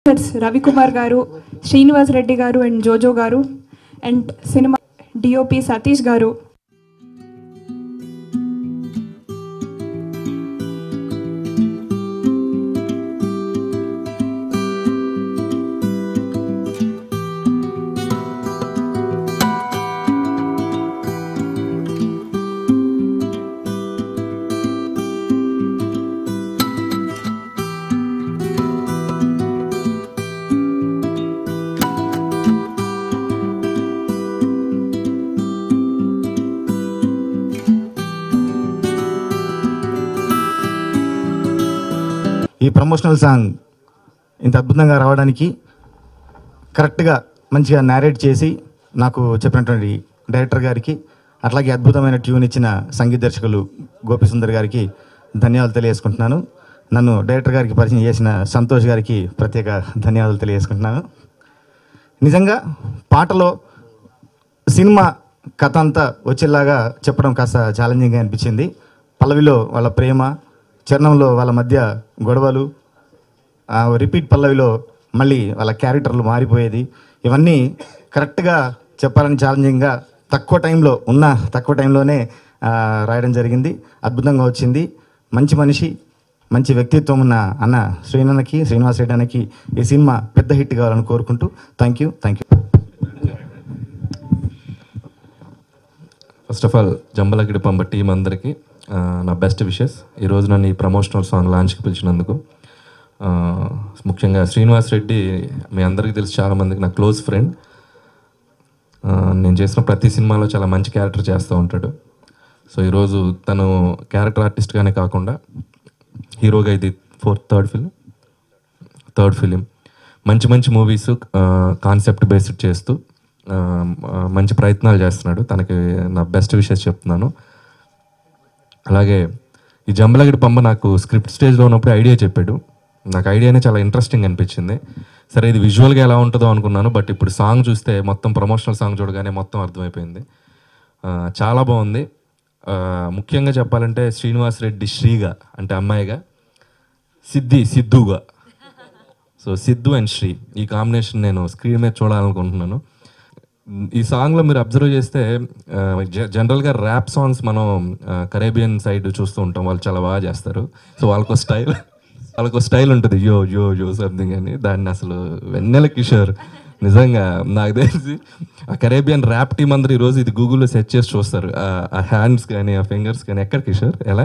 రవికుమార్ గారు శ్రీనివాస్ రెడ్డి గారు అండ్ జోజో గారు అండ్ సినిమా డిఓపి సతీష్ గారు ఈ ప్రమోషనల్ సాంగ్ ఇంత అద్భుతంగా రావడానికి కరెక్ట్గా మంచిగా నేరేట్ చేసి నాకు చెప్పినటువంటి డైరెక్టర్ గారికి అట్లాగే అద్భుతమైన ట్యూన్ ఇచ్చిన సంగీత దర్శకులు గోపిసుందర్ గారికి ధన్యవాదాలు తెలియజేసుకుంటున్నాను నన్ను డైరెక్టర్ గారికి పరిచయం చేసిన సంతోష్ గారికి ప్రత్యేక ధన్యవాదాలు తెలియజేసుకుంటున్నాను నిజంగా పాటలో సినిమా కథ అంతా వచ్చేలాగా చెప్పడం కాస్త ఛాలెంజింగ్గా అనిపించింది పల్లవిలో వాళ్ళ ప్రేమ చరణంలో వాళ్ళ మధ్య గొడవలు ఆ రిపీట్ పల్లవిలో మళ్ళీ వాళ్ళ క్యారెక్టర్లు మారిపోయేది ఇవన్నీ కరెక్ట్గా చెప్పాలని ఛాలెంజింగ్గా తక్కువ టైంలో ఉన్న తక్కువ టైంలోనే ఆ, రాయడం జరిగింది అద్భుతంగా వచ్చింది మంచి మనిషి మంచి వ్యక్తిత్వం ఉన్న అన్న శ్రీనన్నకి శ్రీనివాస్ రెడ్డి అన్నకి ఈ సినిమా పెద్ద హిట్ కావాలని కోరుకుంటూ thank you thank you first of all Jambalakidi Pamba team అందరికీ ఆ, నా బెస్ట్ విషెస్ ఈరోజు నన్ను ఈ ప్రమోషనల్ సాంగ్ లాంచ్కి పిలిచినందుకు ఆ, ముఖ్యంగా శ్రీనివాస్ రెడ్డి మీ అందరికీ తెలుసు చాలామందికి నా క్లోజ్ ఫ్రెండ్ నేను చేసిన ప్రతి సినిమాలో చాలా మంచి క్యారెక్టర్ చేస్తూ ఉంటాడు సో ఈరోజు తను క్యారెక్టర్ ఆర్టిస్ట్గానే కాకుండా హీరోగా ఇది fourth third film third film మంచి మంచి మూవీస్ కాన్సెప్ట్ బేస్డ్ చేస్తూ ఆ, ఆ, మంచి ప్రయత్నాలు చేస్తున్నాడు తనకి నా బెస్ట్ విషెస్ చెప్తున్నాను అలాగే ఈ జంబలగిడి పంప నాకు స్క్రిప్ట్ స్టేజ్లో ఉన్నప్పుడు ఐడియా చెప్పాడు నాకు ఐడియానే చాలా ఇంట్రెస్టింగ్ అనిపించింది సరే ఇది విజువల్గా ఎలా ఉంటుందో అనుకున్నాను బట్ ఇప్పుడు సాంగ్ చూస్తే మొత్తం ప్రమోషనల్ సాంగ్ చూడగానే మొత్తం అర్థమైపోయింది ఆ, చాలా బాగుంది ఆ, ముఖ్యంగా చెప్పాలంటే శ్రీనివాస్ రెడ్డి శ్రీగా అంటే అమ్మాయిగా సిద్ధి సిద్ధుగా సో సిద్ధు అండ్ శ్రీ ఈ కాంబినేషన్ నేను స్క్రీన్ మీద చూడాలనుకుంటున్నాను ఈ సాంగ్లో మీరు అబ్జర్వ్ చేస్తే ఆ, జ- జనరల్గా ర్యాప్ సాంగ్స్ మనం ఆ, కరేబియన్ సైడ్ చూస్తూ ఉంటాం వాళ్ళు చాలా బాగా చేస్తారు సో వాళ్ళకు స్టైల్ వాళ్ళకు స్టైల్ ఉంటుంది యో యో యో సంథింగ్ అని దాన్ని అసలు వెన్నెల కిషోర్ నిజంగా నాకు తెలిసి ఆ కరేబియన్ ర్యాప్ టీం అందరూ ఈరోజు ఇది గూగుల్లో సెర్చ్ చేసి చూస్తారు ఆ- ఆ హ్యాండ్స్ కానీ ఆ ఫింగర్స్ కానీ ఎక్కడ కిషోర్ ఎలా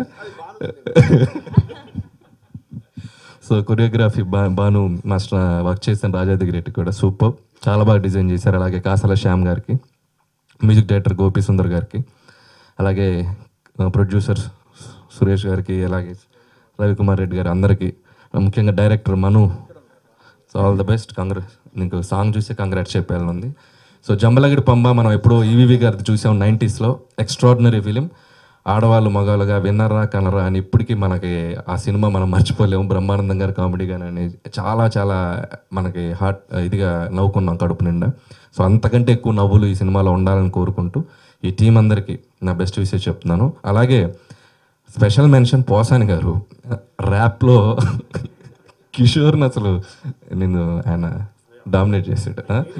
సో కొరియోగ్రఫీ బా బాను మాస్టర్ వర్క్ చేసిన రాజాది రెడ్డి కూడా సూపర్ చాలా బాగా డిజైన్ చేశారు అలాగే కాసల శ్యామ్ గారికి మ్యూజిక్ డైరెక్టర్ గోపి సుందర్ గారికి అలాగే ప్రొడ్యూసర్ సురేష్ గారికి అలాగే రవికుమార్ రెడ్డి గారు అందరికీ ముఖ్యంగా director Manu so all the best congrats నీకు సాంగ్ చూసి కంగ్రాట్స్ చెప్పాలని సో జంబలగిడి పంబ మనం ఎప్పుడో ఈవీవి గారిది చూసాం నైంటీస్లో ఎక్స్ట్రాడినరీ ఫిలిం ఆడవాళ్ళు మగవాళ్ళుగా విన్నరా కనరా అని ఇప్పటికీ మనకి ఆ సినిమా మనం మర్చిపోలేము బ్రహ్మానందం గారి కామెడీ కానీ చాలా చాలా మనకి హార్ట్ ఇదిగా నవ్వుకున్నాం కడుపు నిండా సో అంతకంటే ఎక్కువ నవ్వులు ఈ సినిమాలో ఉండాలని కోరుకుంటూ ఈ టీం అందరికీ నా బెస్ట్ విషయం చెప్తున్నాను అలాగే స్పెషల్ మెన్షన్ పోసాని గారు ర్యాప్లో కిషోర్ని అసలు నేను ఆయన డామినేట్ చేసాడు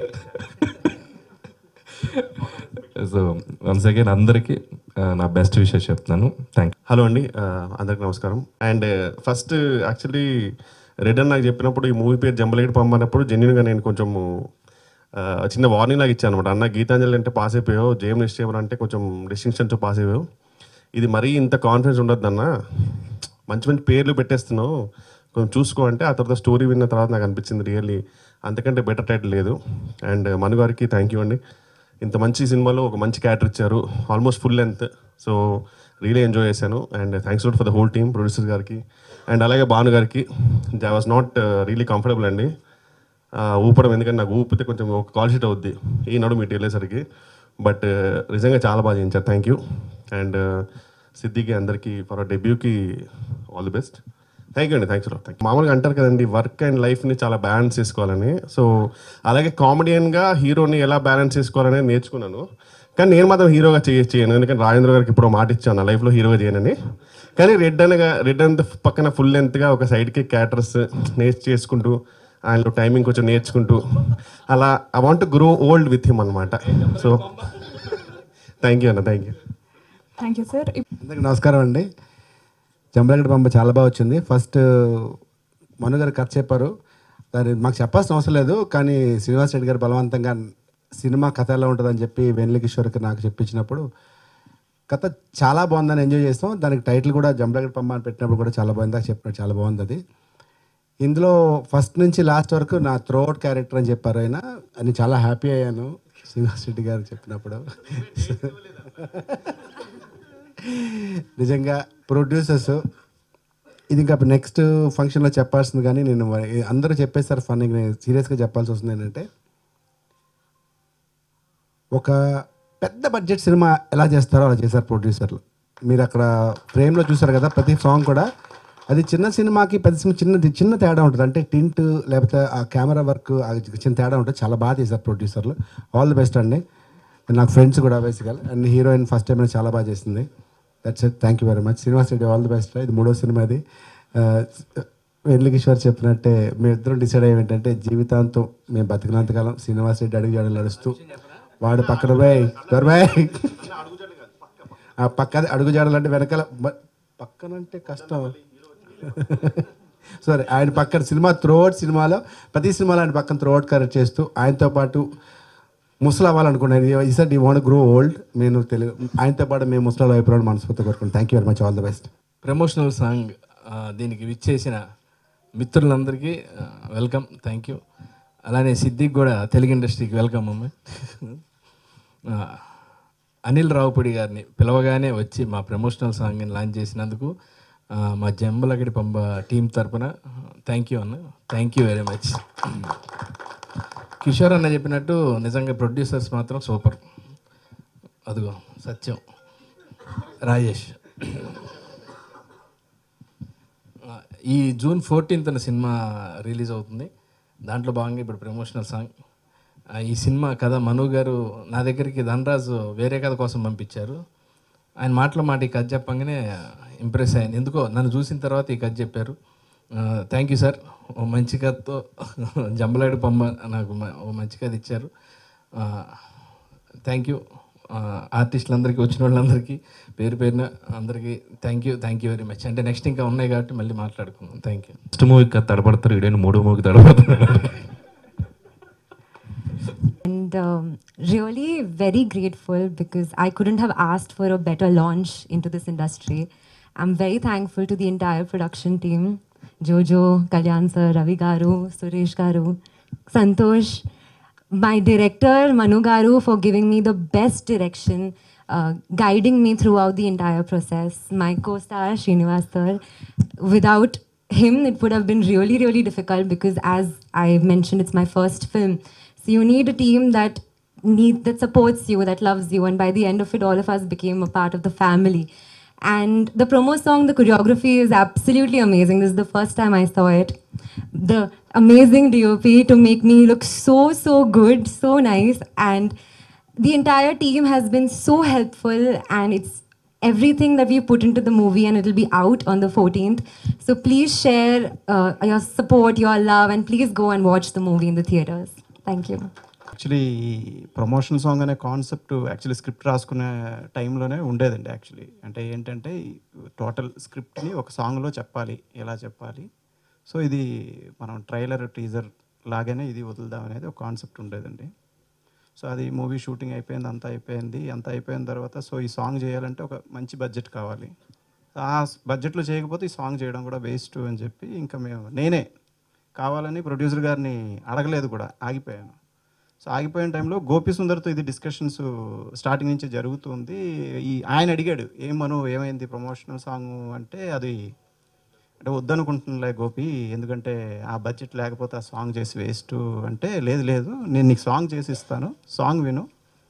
సో వన్స్ అగైన్ అందరికీ ఆ, నా బెస్ట్ విషయం చెప్తున్నాను థ్యాంక్ హలో అండి ఆ, అందరికి నమస్కారం అండ్ ఫస్ట్ యాక్చువల్లీ రెడ్ అని నాకు చెప్పినప్పుడు ఈ మూవీ పేరు జంబలగడ్డ పంపనప్పుడు జెన్యున్గా నేను కొంచెం చిన్న వార్నింగ్ లాగా ఇచ్చాను అనమాట అన్న గీతాంజలి అంటే పాస్ అయిపోయావు జేఎం నిశ్చయం అంటే కొంచెం డిస్టింక్షన్తో పాస్ అయిపోయావు ఇది మరీ ఇంత కాన్ఫిడెన్స్ ఉండొద్దు అన్న మంచి మంచి పేర్లు పెట్టేస్తున్నావు కొంచెం చూసుకో అంటే ఆ తర్వాత స్టోరీ విన్న తర్వాత నాకు అనిపించింది రియల్లీ అంతకంటే బెటర్ టైటిల్ లేదు అండ్ మను గారికి థ్యాంక్ యూ అండి ఇంత మంచి సినిమాలో ఒక మంచి క్యారెక్టర్ ఇచ్చారు almost full length so really enjoy చేశాను and thanks for the whole team producer గారికి అండ్ అలాగే భాను గారికి I was not really comfortable అండి ఆ, ఊపడం ఎందుకంటే నాకు ఊపితే కొంచెం ఒక కాల్ షీట్ అవుద్ది ఈ నడు మీటి వెళ్ళేసరికి బట్ నిజంగా చాలా బాగా చేయించారు థ్యాంక్ యూ అండ్ సిద్ధికి అందరికీ ఫర్ డెబ్యూకి all the best thank you అండి థ్యాంక్స్ థ్యాంక్ మామూలుగా అంటారు కదండి వర్క్ అండ్ లైఫ్ని చాలా బ్యాలెన్స్ చేసుకోవాలని సో అలాగే కామెడియన్గా హీరోని ఎలా బ్యాలెన్స్ చేసుకోవాలని నేర్చుకున్నాను కానీ నేను మాత్రం హీరోగా చేయ చేయను ఎందుకంటే రాజేంద్ర గారికి ఇప్పుడు మాట ఇచ్చాను నా లైఫ్లో హీరోగా చేయనని కానీ రెడ్ అనగా రెడ్ అంత పక్కన ఫుల్ లెంత్గా ఒక సైడ్కి క్యారెక్టర్స్ నేర్చు చేసుకుంటూ ఆయనలో టైమింగ్ కొంచెం నేర్చుకుంటూ అలా I want to grow old with him అనమాట సో థ్యాంక్ యూ అన్న thank you thank you sir అందరికి నమస్కారం అండి జంబలగడ్డ పంప చాలా బాగా వచ్చింది ఫస్ట్ మను గారు కథ చెప్పారు దాన్ని మాకు చెప్పాల్సిన అవసరం లేదు కానీ శ్రీనివాస్ రెడ్డి గారు బలవంతంగా సినిమా కథ ఎలా ఉంటుందని చెప్పి వెన్నెల కిషోర్కి నాకు చెప్పించినప్పుడు కథ చాలా బాగుందని ఎంజాయ్ చేస్తాం దానికి టైటిల్ కూడా జంబలగడ్డ పంప అని పెట్టినప్పుడు కూడా చాలా బాగుంది నాకు చెప్పినట్టు చాలా బాగుంది అది ఇందులో ఫస్ట్ నుంచి లాస్ట్ వరకు నా త్రోట్ క్యారెక్టర్ అని చెప్పారు ఆయన అని చాలా హ్యాపీ అయ్యాను శ్రీనివాస్ రెడ్డి గారు చెప్పినప్పుడు నిజంగా ప్రొడ్యూసర్స్ ఇది ఇంకా నెక్స్ట్ ఫంక్షన్లో చెప్పాల్సింది కానీ నేను మరి అందరూ చెప్పేస్తారు ఫన్నీ నేను సీరియస్గా చెప్పాల్సి వస్తుంది ఏంటంటే ఒక పెద్ద బడ్జెట్ సినిమా ఎలా చేస్తారో అలా చేశారు ప్రొడ్యూసర్లు మీరు అక్కడ ఫ్రేమ్లో చూసారు కదా ప్రతి సాంగ్ కూడా అది చిన్న సినిమాకి పెద్ద సినిమా చిన్న చిన్న తేడా ఉంటుంది అంటే టింట్ లేకపోతే ఆ కెమెరా వర్క్ ఆ చిన్న తేడా ఉంటుంది చాలా బాగా చేశారు ప్రొడ్యూసర్లు ఆల్ ది బెస్ట్ అండి నాకు ఫ్రెండ్స్ కూడా బేసికల్ అండ్ హీరోయిన్ ఫస్ట్ టైం చాలా బాగా చేసింది that's it thank you very much Srinivas Reddy all the best ఇది మూడో సినిమా అది వెల్లి కిషోర్ చెప్పినట్టే మేమిద్దరం డిసైడ్ అయ్యి ఏంటంటే జీవితాంతం మేము బతికినంతకాలం శ్రీనివాస్ రెడ్డి అడుగు జాడలు నడుస్తూ వాడు పక్కన పోయి దొరబాయ్ ఆ పక్క అడుగు జాడలు అంటే వెనకాల బ- పక్కనంటే కష్టం సరే ఆయన పక్కన సినిమా త్రోట్ సినిమాలో ప్రతి సినిమాలో ఆయన పక్కన త్రోట్ కరెక్ట్ చేస్తూ ఆయనతో పాటు ముసలు అవ్వాలనుకున్నాను ఈసారి ఈ వాంట్ గ్రో ఓల్డ్ నేను తెలుగు ఆయనతో పాటు మేము ముసలాలు అయిపోవడం మనస్ఫూర్తి కోరుకుంటాను thank you very much all the best promotional song ఆ, దీనికి విచ్చేసిన మిత్రులందరికీ ఆ, వెల్కమ్ థ్యాంక్ యూ అలానే సిద్దిక్ కూడా తెలుగు ఇండస్ట్రీకి వెల్కమ్ అమ్మ ఆ, అనిల్ రావుపూడి గారిని పిలవగానే వచ్చి మా ప్రమోషనల్ సాంగ్ని లాంచ్ చేసినందుకు ఆ, మా జంబలగడి పంబ టీం తరపున థ్యాంక్ యూ అన్న thank you very much Kishore అన్న చెప్పినట్టు నిజంగా ప్రొడ్యూసర్స్ మాత్రం సూపర్ అదిగో సత్యం రాజేష్ ఆ, ఈ జూన్ ఫోర్టీన్త్ సినిమా రిలీజ్ అవుతుంది దాంట్లో భాగంగా ఇప్పుడు ప్రమోషనల్ సాంగ్ ఆ, ఈ సినిమా కథ మను గారు నా దగ్గరికి ధనరాజు వేరే కథ కోసం పంపించారు ఆయన మాటలో మాట ఈ కథ చెప్పంగానే ఇంప్రెస్ అయ్యాను ఎందుకో నన్ను చూసిన తర్వాత ఈ కథ చెప్పారు థ్యాంక్ యూ సార్ ఓ మంచి కథతో జంబలాడు పంబ నాకు మ- ఓ మంచి కథ ఇచ్చారు థ్యాంక్ యూ ఆర్టిస్టులందరికీ వచ్చిన వాళ్ళందరికీ పేరు పేరున అందరికీ thank you thank you very much అంటే నెక్స్ట్ ఇంకా ఉన్నాయి కాబట్టి మళ్ళీ మాట్లాడుకుందాం థ్యాంక్ యూ ఫస్ట్ మూవీకి తడబడతారు ఇడైనా మూడో మూవీకి తడబడతారు and um, really very grateful because I couldn't have asked for a better launch into this industry. I'm very thankful to the entire production team Jojo, Kalyan sir, Ravi Garu, Suresh Garu, Santosh, my director Manu Garu for giving me the best direction, uh, guiding me throughout the entire process. My co-star Srinivas sir, without him it would have been really really difficult because as I mentioned it's my first film. So you need a team that need that supports you, that loves you, and by the end of it, all of us became a part of the family. And the promo song, the choreography is absolutely amazing. This is the first time I saw it. The amazing DOP to make me look so, so good, so nice. And the entire team has been so helpful, and it's everything that we put into the movie, and it'll be out on the 14th. So please share uh, your support, your love, and please go and watch the movie in the theaters. Thank you. Actually ఈ promotion song అనే concept actually script రాసుకునే టైంలోనే ఉండేదండి actually అంటే ఏంటంటే total స్క్రిప్ట్ని ఒక సాంగ్లో చెప్పాలి ఎలా చెప్పాలి సో ఇది మనం ట్రైలర్ టీజర్ లాగానే ఇది వదులుదాం అనేది ఒక కాన్సెప్ట్ ఉండేదండి సో అది మూవీ షూటింగ్ అయిపోయింది అంతా అయిపోయింది అంతా అయిపోయిన తర్వాత సో ఈ సాంగ్ చేయాలంటే ఒక మంచి బడ్జెట్ కావాలి ఆ బడ్జెట్లో చేయకపోతే ఈ సాంగ్ చేయడం కూడా వేస్ట్ అని చెప్పి ఇంకా మేము నేనే కావాలని ప్రొడ్యూసర్ గారిని అడగలేదు కూడా ఆగిపోయాను సో ఆగిపోయిన టైంలో గోపి సుందర్తో ఇది డిస్కషన్స్ స్టార్టింగ్ నుంచి జరుగుతుంది ఈ ఆయన అడిగాడు ఏమను ఏమైంది ప్రమోషనల్ సాంగ్ అంటే అది అంటే వద్దనుకుంటున్నాలే గోపి ఎందుకంటే ఆ బడ్జెట్ లేకపోతే ఆ సాంగ్ చేసి వేస్ట్ అంటే లేదు లేదు నేను నీకు సాంగ్ చేసి ఇస్తాను సాంగ్ విను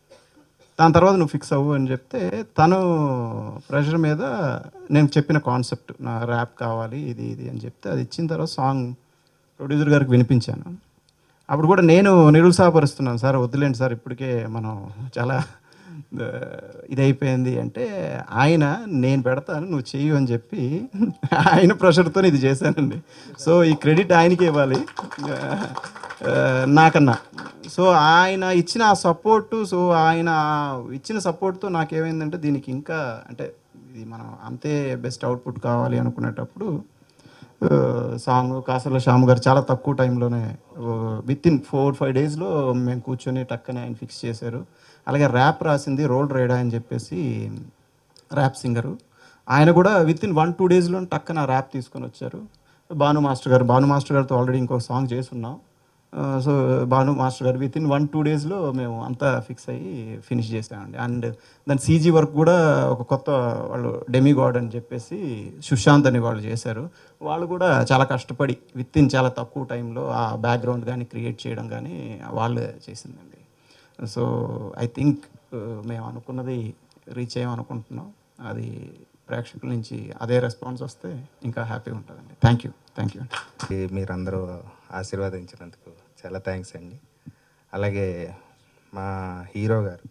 దాని తర్వాత నువ్వు ఫిక్స్ అవ్వు అని చెప్తే తను ప్రెషర్ మీద నేను చెప్పిన కాన్సెప్ట్ నా ర్యాప్ కావాలి ఇది ఇది అని చెప్తే అది ఇచ్చిన తర్వాత సాంగ్ ప్రొడ్యూసర్ గారికి వినిపించాను అప్పుడు కూడా నేను నిరుత్సాహపరుస్తున్నాను సార్ వద్దులేండి సార్ ఇప్పటికే మనం చాలా ఆ, ఇదైపోయింది అంటే ఆయన నేను పెడతాను నువ్వు చెయ్యు అని చెప్పి ఆయన ప్రెషర్తో ఇది చేశానండి సో ఈ క్రెడిట్ ఆయనకే ఇవ్వాలి ఆ, నాకన్నా సో ఆయన ఇచ్చిన ఆ సపోర్టు సో ఆయన ఇచ్చిన సపోర్ట్తో నాకేమైందంటే దీనికి ఇంకా అంటే ఇది మనం అంతే బెస్ట్ అవుట్పుట్ కావాలి అనుకునేటప్పుడు సాంగ్ కాసర్ల శ్యామ్ గారు చాలా తక్కువ టైంలోనే విత్ ఇన్ ఫోర్ ఫైవ్ డేస్లో మేము కూర్చొని టక్కనే ఆయన ఫిక్స్ చేశారు అలాగే ర్యాప్ రాసింది రోల్ రైడా అని చెప్పేసి ర్యాప్ సింగరు ఆయన కూడా విత్ ఇన్ వన్ టూ డేస్లో టక్కన ర్యాప్ తీసుకొని వచ్చారు భాను మాస్టర్ గారు భాను మాస్టర్ గారితో ఆల్రెడీ ఇంకొక సాంగ్ చేస్తున్నాం so Bhanu master garu within one two డేస్లో మేము అంతా ఫిక్స్ అయ్యి ఫినిష్ చేసామండి అండ్ దాని సీజీ వర్క్ కూడా ఒక కొత్త వాళ్ళు డెమిగాడ్ అని చెప్పేసి సుశాంత్ అని వాళ్ళు చేశారు వాళ్ళు కూడా చాలా కష్టపడి విత్ ఇన్ చాలా తక్కువ టైంలో ఆ బ్యాక్గ్రౌండ్ కానీ క్రియేట్ చేయడం కానీ వాళ్ళే చేసిందండి సో ఐ థింక్ మేము అనుకున్నది రీచ్ అయ్యామనుకుంటున్నాం అది ప్రేక్షకుల నుంచి అదే రెస్పాన్స్ వస్తే ఇంకా హ్యాపీగా ఉంటుందండి థ్యాంక్ యూ థ్యాంక్ యూ ఈ మీరందరూ ఆశీర్వదించినందుకు చాలా థ్యాంక్స్ అండి అలాగే మా హీరో గారు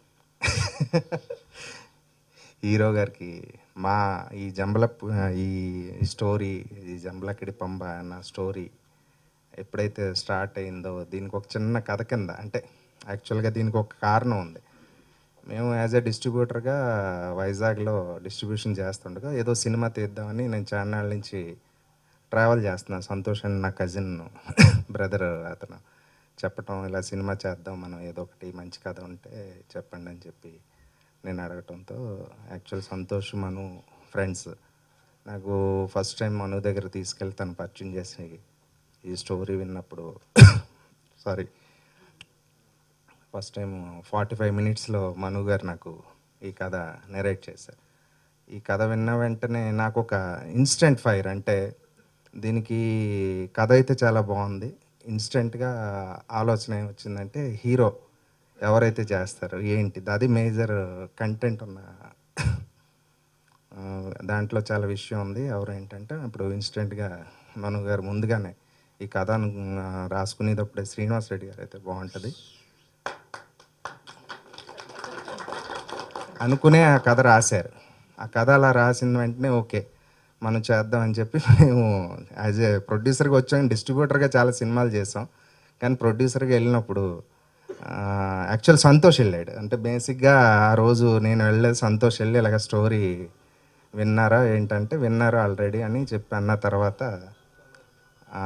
హీరో గారికి మా ఈ జంబల ఈ స్టోరీ ఈ జంబలకిడి పంబ అన్న స్టోరీ ఎప్పుడైతే స్టార్ట్ అయిందో దీనికి ఒక చిన్న కథ కింద అంటే యాక్చువల్గా దీనికి ఒక కారణం ఉంది మేము యాజ్ ఎ డిస్ట్రిబ్యూటర్గా వైజాగ్లో డిస్ట్రిబ్యూషన్ చేస్తుండగా ఏదో సినిమా తీద్దామని నేను చాన్నాళ్ళ నుంచి ట్రావెల్ చేస్తున్నాను సంతోష్ అని నా కజిన్ బ్రదర్ అతను చెప్పటం ఇలా సినిమా చేద్దాం మనం ఏదో ఒకటి మంచి కథ ఉంటే చెప్పండి అని చెప్పి నేను అడగటంతో యాక్చువల్ సంతోష్ మను ఫ్రెండ్స్ నాకు ఫస్ట్ టైం మను దగ్గర తీసుకెళ్ళి తను పరిచయం చేసి ఈ స్టోరీ విన్నప్పుడు sorry first time forty five మినిట్స్లో మను గారు నాకు ఈ కథ నెరేట్ చేశారు ఈ కథ విన్న వెంటనే నాకు ఒక ఇన్స్టెంట్ ఫైర్ అంటే దీనికి కథ అయితే చాలా బాగుంది ఇన్స్టెంట్గా ఆలోచన ఏం వచ్చిందంటే హీరో ఎవరైతే చేస్తారో ఏంటిది అది మేజర్ కంటెంట్ ఉన్న ఆ, దాంట్లో చాలా విషయం ఉంది ఎవరు ఏంటంటే ఇప్పుడు ఇన్స్టెంట్గా మను గారు ముందుగానే ఈ కథ రాసుకునేటప్పుడే శ్రీనివాస్ రెడ్డి గారు అయితే బాగుంటుంది అనుకునే ఆ కథ రాశారు ఆ కథ అలా రాసిన వెంటనే ఓకే మనం చేద్దామని చెప్పి మేము యాజ్ ఏ ప్రొడ్యూసర్గా వచ్చాం డిస్ట్రిబ్యూటర్గా చాలా సినిమాలు చేసాం కానీ ప్రొడ్యూసర్గా వెళ్ళినప్పుడు యాక్చువల్ సంతోష్ వెళ్ళాడు అంటే బేసిక్గా ఆ రోజు నేను వెళ్ళేది సంతోష్ వెళ్ళి ఇలాగ స్టోరీ విన్నారా ఏంటంటే విన్నారు ఆల్రెడీ అని చెప్పి అన్న తర్వాత ఆ,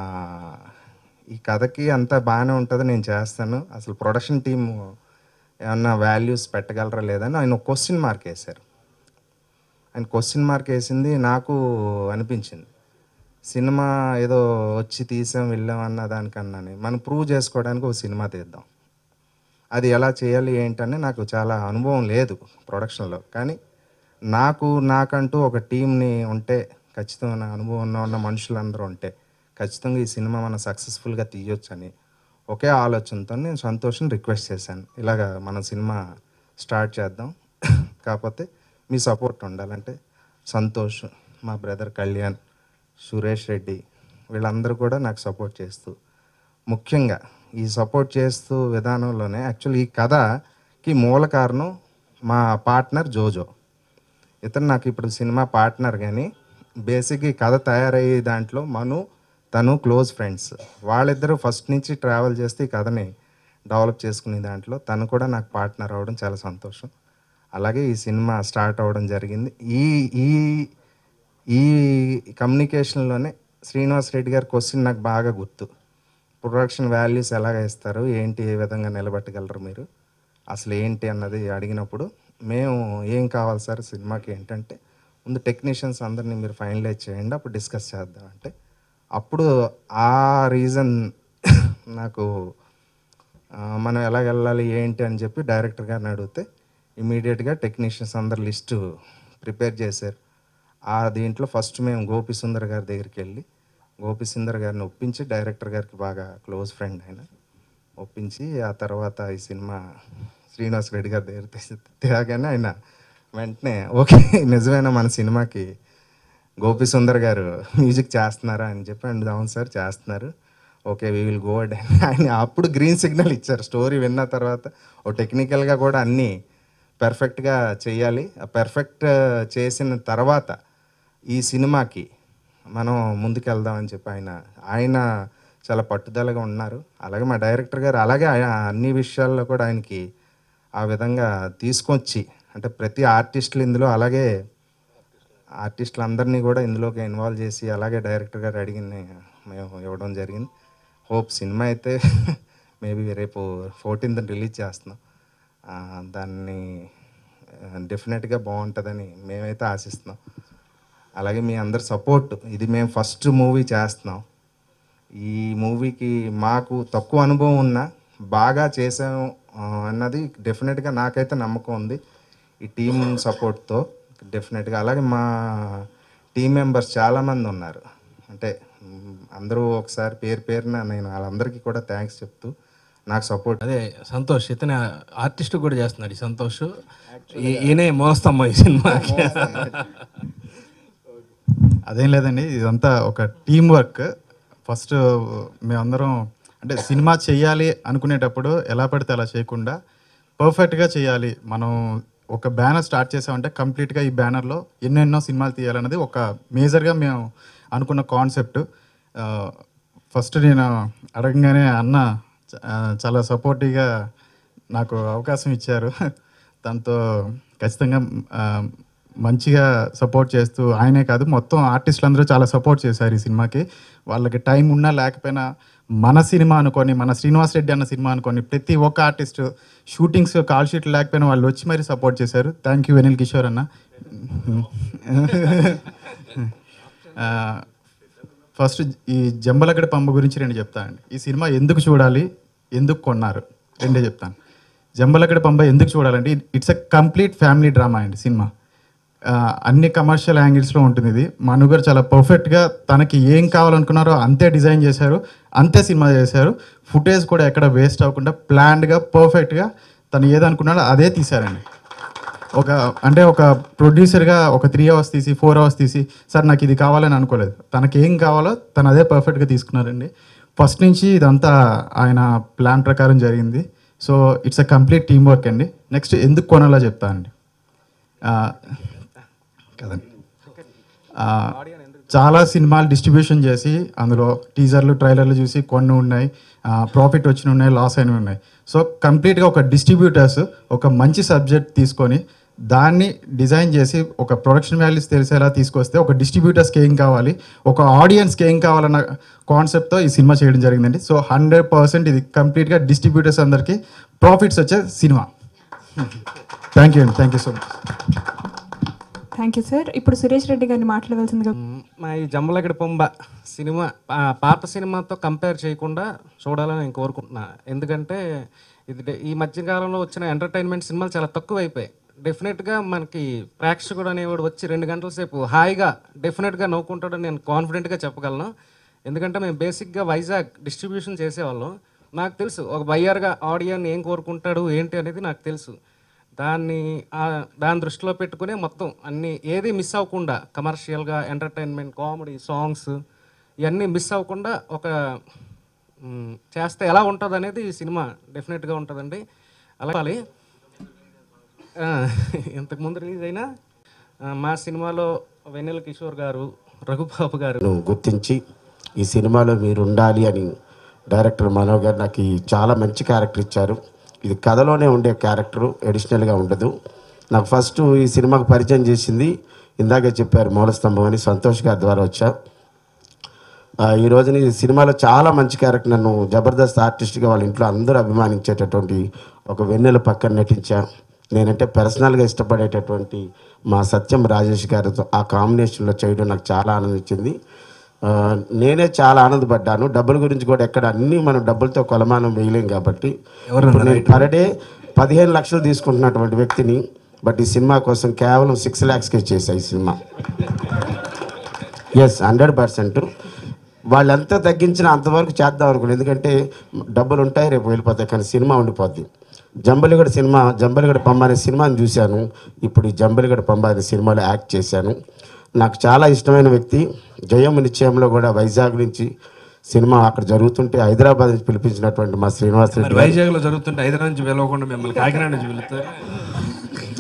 ఈ కథకి అంతా బాగానే ఉంటుంది నేను చేస్తాను అసలు ప్రొడక్షన్ టీమ్ ఏమన్నా వాల్యూస్ పెట్టగలరా లేదని ఆయన ఒక క్వశ్చన్ మార్క్ వేశారు ఆయన క్వశ్చన్ మార్క్ వేసింది నాకు అనిపించింది సినిమా ఏదో వచ్చి తీసాం వెళ్ళాం అన్న దానికన్నాని మనం ప్రూవ్ చేసుకోవడానికి ఒక సినిమా తీద్దాం అది ఎలా చేయాలి ఏంటని నాకు చాలా అనుభవం లేదు ప్రొడక్షన్లో కానీ నాకు నాకంటూ ఒక టీంని ఉంటే ఖచ్చితమైన అనుభవం ఉన్న ఉన్న మనుషులందరూ ఉంటే ఖచ్చితంగా ఈ సినిమా మనం సక్సెస్ఫుల్గా తీయొచ్చని ఒకే ఆలోచనతో నేను సంతోషం రిక్వెస్ట్ చేశాను ఇలాగ మనం సినిమా స్టార్ట్ చేద్దాం కాకపోతే మీ సపోర్ట్ ఉండాలంటే సంతోష్ మా బ్రదర్ కళ్యాణ్ సురేష్ రెడ్డి వీళ్ళందరూ కూడా నాకు సపోర్ట్ చేస్తూ ముఖ్యంగా ఈ సపోర్ట్ చేస్తూ విధానంలోనే యాక్చువల్ ఈ కథకి మూల కారణం మా పార్ట్నర్ జోజో ఇతను నాకు ఇప్పుడు సినిమా పార్ట్నర్ కానీ బేసిక్ ఈ కథ తయారయ్యే దాంట్లో మను తను క్లోజ్ ఫ్రెండ్స్ వాళ్ళిద్దరూ ఫస్ట్ నుంచి ట్రావెల్ చేస్తే ఈ కథని డెవలప్ చేసుకునే దాంట్లో తను కూడా నాకు పార్ట్నర్ అవ్వడం చాలా సంతోషం అలాగే ఈ సినిమా స్టార్ట్ అవ్వడం జరిగింది ఈ ఈ ఈ కమ్యూనికేషన్లోనే శ్రీనివాస్ రెడ్డి గారి క్వశ్చన్ నాకు బాగా గుర్తు ప్రొడక్షన్ వాల్యూస్ ఎలాగ ఇస్తారు ఏంటి ఏ విధంగా నిలబెట్టగలరు మీరు అసలు ఏంటి అన్నది అడిగినప్పుడు మేము ఏం కావాలి సార్ సినిమాకి ఏంటంటే ముందు టెక్నీషియన్స్ అందరినీ మీరు ఫైనలైజ్ చేయండి అప్పుడు డిస్కస్ చేద్దాం అంటే అప్పుడు ఆ రీజన్ నాకు ఆ, మనం ఎలా వెళ్ళాలి ఏంటి అని చెప్పి డైరెక్టర్ గారిని అడిగితే ఇమీడియట్గా టెక్నీషియన్స్ అందరు లిస్టు ప్రిపేర్ చేశారు ఆ దీంట్లో ఫస్ట్ మేము గోపి సుందర్ గారి దగ్గరికి వెళ్ళి గోపి సుందర్ గారిని ఒప్పించి డైరెక్టర్ గారికి బాగా క్లోజ్ ఫ్రెండ్ ఆయన ఒప్పించి ఆ తర్వాత ఈ సినిమా శ్రీనివాస్ రెడ్డి గారి దగ్గర తీసి- తేగానే ఆయన వెంటనే ఓకే నిజమేనా మన సినిమాకి గోపి సుందర్ గారు మ్యూజిక్ చేస్తున్నారా అని చెప్పి అండ్ అవును సార్ చేస్తున్నారు ఓకే వీ విల్ గో ఆయన అప్పుడు గ్రీన్ సిగ్నల్ ఇచ్చారు స్టోరీ విన్న తర్వాత ఓ టెక్నికల్గా కూడా అన్నీ పెర్ఫెక్ట్గా చేయాలి ఆ పెర్ఫెక్ట్ చేసిన తర్వాత ఈ సినిమాకి మనం ముందుకెళ్దామని చెప్పి ఆయన ఆయన చాలా పట్టుదలగా ఉన్నారు అలాగే మా డైరెక్టర్ గారు అలాగే ఆయన అన్ని విషయాల్లో కూడా ఆయనకి ఆ విధంగా తీసుకొచ్చి అంటే ప్రతి ఆర్టిస్టులు ఇందులో అలాగే ఆర్టిస్టులు అందరినీ కూడా ఇందులోకి ఇన్వాల్వ్ చేసి అలాగే డైరెక్టర్ గారు అడిగింది మేము ఇవ్వడం జరిగింది హోప్ సినిమా అయితే మేబీ రేపు ఫోర్టీన్త్ రిలీజ్ చేస్తున్నాం ఆ, దాన్ని డెఫినెట్గా బాగుంటుందని మేమైతే ఆశిస్తున్నాం అలాగే మీ అందరి సపోర్ట్ ఇది మేము ఫస్ట్ మూవీ చేస్తున్నాం ఈ మూవీకి మాకు తక్కువ అనుభవం ఉన్నా బాగా చేసాము ఆ, అన్నది డెఫినెట్గా నాకైతే నమ్మకం ఉంది ఈ టీం సపోర్ట్తో డెఫినెట్గా అలాగే మా టీం మెంబర్స్ చాలామంది ఉన్నారు అంటే మ్, అందరూ ఒకసారి పేరు పేరున నేను వాళ్ళందరికీ కూడా థ్యాంక్స్ చెప్తూ నాకు సపోర్ట్ అదే సంతోష్ ఇతను ఆర్టిస్ట్ కూడా చేస్తున్నాడు ఈ సంతోష్ ఈ- ఈయనే మోస్తమ్మ ఈ సినిమాకి అదేం లేదండి ఇదంతా ఒక టీం వర్క్ ఫస్ట్ మేమందరం అంటే సినిమా చేయాలి అనుకునేటప్పుడు ఎలా పడితే అలా చేయకుండా పర్ఫెక్ట్గా చేయాలి మనం ఒక బ్యానర్ స్టార్ట్ చేసామంటే కంప్లీట్గా ఈ బ్యానర్లో ఎన్నెన్నో సినిమాలు తీయాలన్నది ఒక మేజర్గా మేము అనుకున్న కాన్సెప్ట్ ఫస్ట్ నేను అడగంగానే అన్న చ- ఆ, చాలా సపోర్టివ్గా నాకు అవకాశం ఇచ్చారు దాంతో ఖచ్చితంగా ఆ, మంచిగా సపోర్ట్ చేస్తూ ఆయనే కాదు మొత్తం ఆర్టిస్టులు అందరూ చాలా సపోర్ట్ చేశారు ఈ సినిమాకి వాళ్ళకి టైం ఉన్నా లేకపోయినా మన సినిమా అనుకొని మన శ్రీనివాస్ రెడ్డి అన్న సినిమా అనుకొని ప్రతి ఒక్క ఆర్టిస్ట్ షూటింగ్స్ కాల్ షీట్లు లేకపోయినా వాళ్ళు వచ్చి మరీ సపోర్ట్ చేశారు థ్యాంక్ యూ వెనిల్ కిషోర్ అన్న ఆ, ఫస్ట్ ఈ జంబలగడ పంబ గురించి రెండు చెప్తానండి ఈ సినిమా ఎందుకు చూడాలి ఎందుకు కొన్నారు రెండే చెప్తాను జంబలగడ పంబ ఎందుకు చూడాలంటే it's a complete family drama అండి సినిమా ఆ, అన్ని కమర్షియల్ యాంగిల్స్లో ఉంటుంది ఇది మను గారు చాలా పర్ఫెక్ట్గా తనకి ఏం కావాలనుకున్నారో అంతే డిజైన్ చేశారు అంతే సినిమా చేశారు ఫుటేజ్ కూడా ఎక్కడ వేస్ట్ అవ్వకుండా ప్లాన్డ్గా పర్ఫెక్ట్గా తను ఏదనుకున్నాడో అదే తీశారండి ఒక అంటే ఒక ప్రొడ్యూసర్గా ఒక త్రీ అవర్స్ తీసి ఫోర్ అవర్స్ తీసి సార్ నాకు ఇది కావాలని అనుకోలేదు తనకి ఏం కావాలో తను అదే పర్ఫెక్ట్గా తీసుకున్నారండి ఫస్ట్ నుంచి ఇదంతా ఆయన ప్లాన్ ప్రకారం జరిగింది so it's a complete team work అండి నెక్స్ట్ ఎందుకు కొనాలో చెప్తానండి ఆ, కదండి ఆ, చాలా సినిమాలు డిస్ట్రిబ్యూషన్ చేసి అందులో టీజర్లు ట్రైలర్లు చూసి కొన్ని ఉన్నాయి ప్రాఫిట్ వచ్చిన ఉన్నాయి లాస్ అయినవి ఉన్నాయి సో కంప్లీట్గా ఒక డిస్ట్రిబ్యూటర్స్ ఒక మంచి సబ్జెక్ట్ తీసుకొని దాన్ని డిజైన్ చేసి ఒక ప్రొడక్షన్ వాల్యూస్ తెలిసేలా తీసుకొస్తే ఒక డిస్ట్రిబ్యూటర్స్కి ఏం కావాలి ఒక ఆడియన్స్కి ఏం కావాలన్న కాన్సెప్ట్తో ఈ సినిమా చేయడం జరిగిందండి సో హండ్రెడ్ పర్సెంట్ ఇది కంప్లీట్గా డిస్ట్రిబ్యూటర్స్ అందరికీ ప్రాఫిట్స్ వచ్చే సినిమా థ్యాంక్ యూ అండి thank you so much thank you sir ఇప్పుడు సురేష్ రెడ్డి గారిని మాట్లాడవలసిందిగా మా ఈ జమ్మలగడి పొంబ సినిమా పా- పాత సినిమాతో కంపేర్ చేయకుండా చూడాలని నేను కోరుకుంటున్నా ఎందుకంటే ఇది డె- ఈ మధ్యకాలంలో వచ్చిన ఎంటర్టైన్మెంట్ సినిమాలు చాలా తక్కువ అయిపోయాయి డెఫినెట్గా మనకి ప్రేక్షకుడు అనేవాడు వచ్చి రెండు గంటల సేపు హాయిగా డెఫినెట్గా నవ్వుకుంటాడని నేను కాన్ఫిడెంట్గా చెప్పగలను ఎందుకంటే మేము బేసిక్గా వైజాగ్ డిస్ట్రిబ్యూషన్ చేసేవాళ్ళం నాకు తెలుసు ఒక బయ్యర్గా ఆడియన్ ఏం కోరుకుంటాడు ఏంటి అనేది నాకు తెలుసు దాన్ని ఆ- దాని దృష్టిలో పెట్టుకుని మొత్తం అన్ని ఏది మిస్ అవ్వకుండా కమర్షియల్గా ఎంటర్టైన్మెంట్ కామెడీ సాంగ్స్ ఇవన్నీ మిస్ అవ్వకుండా ఒక మ్, చేస్తే ఎలా ఉంటుంది అనేది ఈ సినిమా డెఫినెట్గా ఉంటుందండి అలాగే ఆ, ఇంతకుముందు రిలీజ్ అయినా ఆ, మా సినిమాలో వెన్నెల కిషోర్ గారు రఘుబాబు గారు ను గుర్తించి ఈ సినిమాలో మీరు ఉండాలి అని డైరెక్టర్ మనోజ్ గారు నాకు ఈ చాలా మంచి క్యారెక్టర్ ఇచ్చారు ఇది కథలోనే ఉండే క్యారెక్టరు ఎడిషనల్గా ఉండదు నాకు ఫస్ట్ ఈ సినిమాకు పరిచయం చేసింది ఇందాకే చెప్పారు మూలస్తంభం అని సంతోష్ గారి ద్వారా వచ్చా ఆ, ఈ రోజున ఈ సినిమాలో చాలా మంచి క్యారెక్టర్ నన్ను జబర్దస్త్ ఆర్టిస్ట్గా వాళ్ళ ఇంట్లో అందరూ అభిమానించేటటువంటి ఒక వెన్నెల పక్కన నటించా నేనంటే పర్సనల్గా ఇష్టపడేటటువంటి మా సత్యం రాజేష్ గారితో ఆ కాంబినేషన్లో చేయడం నాకు చాలా ఆనందించింది ఆ, నేనే చాలా ఆనందపడ్డాను డబ్బుల గురించి కూడా ఎక్కడ అన్నీ మనం డబ్బులతో కొలమానం వేయలేం కాబట్టి ఇప్పుడు నేను పర్ డే పదిహేను లక్షలు తీసుకుంటున్నటువంటి వ్యక్తిని బట్ ఈ సినిమా కోసం కేవలం సిక్స్ ల్యాక్స్కే చేశా ఈ సినిమా ఎస్ హండ్రెడ్ పర్సెంట్ వాళ్ళు ఎంత తగ్గించినా అంతవరకు చేద్దాం అనుకోండి ఎందుకంటే డబ్బులు ఉంటాయి రేపు వెళ్ళిపోతాయి కానీ సినిమా ఉండిపోద్ది జంబలిగడ సినిమా జంబలిగడ పంబ అనే సినిమాని చూశాను ఇప్పుడు ఈ జంబలిగడ పంబ అనే సినిమాలో యాక్ట్ చేశాను నాకు చాలా ఇష్టమైన వ్యక్తి జయము నిశ్చయంలో కూడా వైజాగ్ నుంచి సినిమా అక్కడ జరుగుతుంటే హైదరాబాద్ నుంచి పిలిపించినటువంటి మా శ్రీనివాస్ రెడ్డి మరి గారు. వైజాగ్లో జరుగుతుంటే హైదరాబాద్ నుంచి వెళ్ళకుండా మిమ్మల్ని కాకినాడ నుంచి వెళ్తారు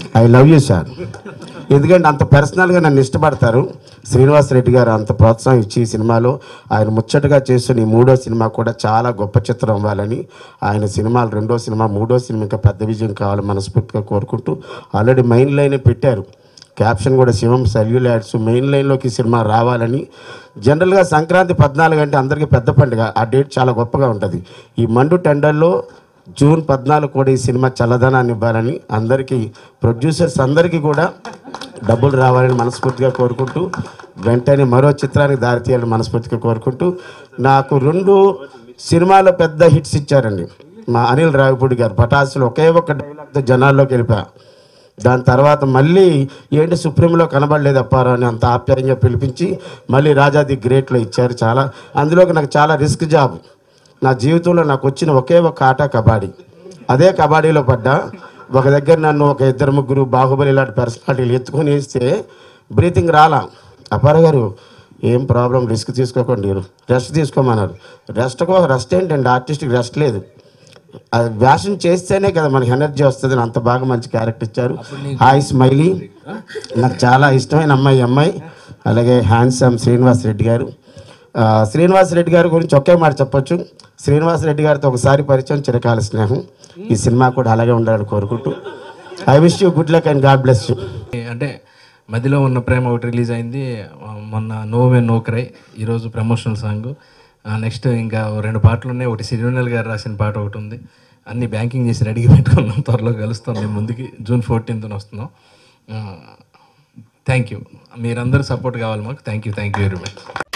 ఐ లవ్ యూ సార్ ఎందుకంటే అంత పర్సనల్గా నన్ను ఇష్టపడతారు శ్రీనివాస్ రెడ్డి గారు అంత ప్రోత్సాహం ఇచ్చి ఈ సినిమాలో ఆయన ముచ్చటగా చేస్తున్న ఈ మూడో సినిమా కూడా చాలా గొప్ప చిత్రం అవ్వాలని ఆయన సినిమాలు రెండో సినిమా మూడో సినిమా ఇంకా పెద్ద విజయం కావాలని మనస్ఫూర్తిగా కోరుకుంటూ ఆల్రెడీ మెయిన్ లైనే పెట్టారు క్యాప్షన్ కూడా శివం సెల్యులాడ్స్ మెయిన్ లైన్లోకి ఈ సినిమా రావాలని జనరల్గా సంక్రాంతి పద్నాలుగు అంటే అందరికీ పెద్ద పండుగ ఆ డేట్ చాలా గొప్పగా ఉంటుంది ఈ మండు టెండర్లో జూన్ పద్నాలుగు కూడా ఈ సినిమా చల్లదనాన్ని ఇవ్వాలని అందరికీ ప్రొడ్యూసర్స్ అందరికీ కూడా డబ్బులు రావాలని మనస్ఫూర్తిగా కోరుకుంటూ వెంటనే మరో చిత్రానికి దారితీయాలని మనస్ఫూర్తిగా కోరుకుంటూ నాకు రెండు సినిమాలో పెద్ద హిట్స్ ఇచ్చారండి మా అనిల్ రావిపూడి గారు పటాసులు ఒకే ఒక్క డైలాగ్తో జనాల్లోకి వెళ్ళిపోయా దాని తర్వాత మళ్ళీ ఏంటి సుప్రీంలో కనబడలేదు అప్పారావు అని అంత ఆప్యాయంగా పిలిపించి మళ్ళీ రాజా ది గ్రేట్లో ఇచ్చారు చాలా అందులోకి నాకు చాలా రిస్క్ జాబ్ నా జీవితంలో నాకు వచ్చిన ఒకే ఒక ఆట కబడ్డీ అదే కబడ్డీలో పడ్డా ఒక దగ్గర నన్ను ఒక ఇద్దరు ముగ్గురు బాహుబలి ఇలాంటి పర్సనాలిటీలు ఎత్తుకొని వేస్తే బ్రీతింగ్ రాలా అప్పార గారు ఏం ప్రాబ్లం రిస్క్ తీసుకోకండి రెస్ట్ తీసుకోమన్నారు రెస్ట్ రెస్ట్ ఏంటండి ఆర్టిస్ట్కి రెస్ట్ లేదు అది వ్యాసం చేస్తేనే కదా మనకి ఎనర్జీ వస్తుంది అంత బాగా మంచి క్యారెక్టర్ ఇచ్చారు హాయ్ స్మైలీ నాకు చాలా ఇష్టమైన అమ్మాయి ఈ అమ్మాయి అలాగే హ్యాండ్సమ్ శ్రీనివాస్ రెడ్డి గారు ఆ, శ్రీనివాస్ రెడ్డి గారి గురించి ఒకే మాట చెప్పొచ్చు శ్రీనివాస్ రెడ్డి గారితో ఒకసారి పరిచయం చిరకాల స్నేహం ఈ సినిమా కూడా అలాగే ఉండాలని కోరుకుంటూ I wish you good luck and God bless you అంటే మధ్యలో ఉన్న ప్రేమ ఒకటి రిలీజ్ అయింది ఆ, మొన్న నో వే నో క్రై ఈరోజు ప్రమోషనల్ సాంగ్ నెక్స్ట్ ఇంకా ఓ రెండు పాటలు ఉన్నాయి ఒకటి సిరివెన్నెల్ గారు రాసిన పాట ఒకటి ఉంది అన్ని బ్యాంకింగ్ చేసి రెడీగా పెట్టుకున్నాం త్వరలో కలుస్తాం మేము ముందుకి జూన్ ఫోర్టీన్త్ వస్తున్నాం థ్యాంక్ యూ మీరందరూ సపోర్ట్ కావాలి మాకు thank you thank you very much